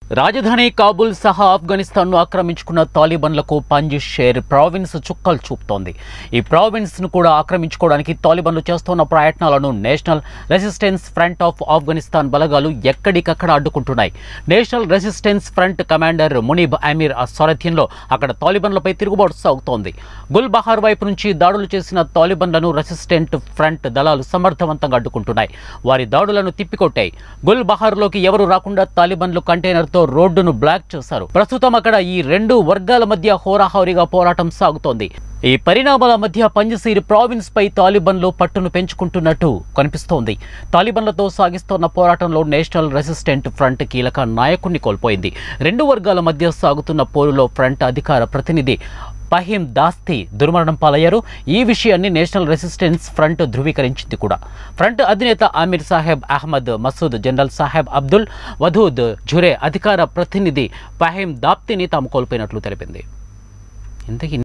రాజధాని కాబూల్ సహా ఆఫ్ఘనిస్తాన్ను ఆక్రమించుకున్న తాలిబన్లకు పంజిషేర్ ప్రావిన్స్ చుక్కలు చూపుతోంది ఈ ప్రావిన్స్ను కూడా ఆక్రమించుకోవడానికి తాలిబన్లు చేస్తున్న ప్రయత్నాలను National Resistance Front of Afghanistan బలగాలు ఎక్కడికక్కడ అడ్డుకుంటున్నాయి National Resistance Front commander Muneeb Amir సారథ్యంలో అక్కడ తాలిబన్లపై తిరుగుబాటు సాగుతోంది గుల్ బహార్ వైపు నుంచి దాడులు చేసిన తాలిబన్లను రెసిస్టెంట్ ఫ్రంట్ దళాలు సమర్థవంతంగా అడ్డుకుంటున్నాయి వారి దాడులను తిప్పికొట్టాయి గుల్ బహార్లోకి ఎవరు రాకుండా తాలిబన్లు కంటైనర్తో రోడ్డును బ్లాక్ చేశారు ప్రస్తుతం అక్కడ ఈ రెండు వర్గాల మధ్య హోరాహోరీగా పోరాటం సాగుతోంది ఈ పరిణామాల మధ్య పంజసీర్ ప్రావిన్స్ పై తాలిబన్లు పట్టును పెంచుకుంటున్నట్టు కనిపిస్తోంది తాలిబన్లతో సాగిస్తోన్న పోరాటంలో నేషనల్ రెసిస్టెంట్ ఫ్రంట్ కీలక నాయకుడిని కోల్పోయింది రెండు వర్గాల మధ్య సాగుతున్న పోరులో ఫ్రంట్ అధికార ప్రతినిధి పహీం దాస్తి దుర్మరణం పాలయ్యారు ఈ విషయాన్ని నేషనల్ రెసిస్టెన్స్ ఫ్రంట్ ధృవీకరించింది కూడా ఫ్రంట్ అధినేత ఆమీర్ సాహెబ్ అహ్మద్ మసూద్ జనరల్ సాహెబ్ అబ్దుల్ వధూద్ జురే అధికార ప్రతినిధి పహీం దాప్తిని తాము కోల్పోయినట్లు తెలిపింది ఇంతకీ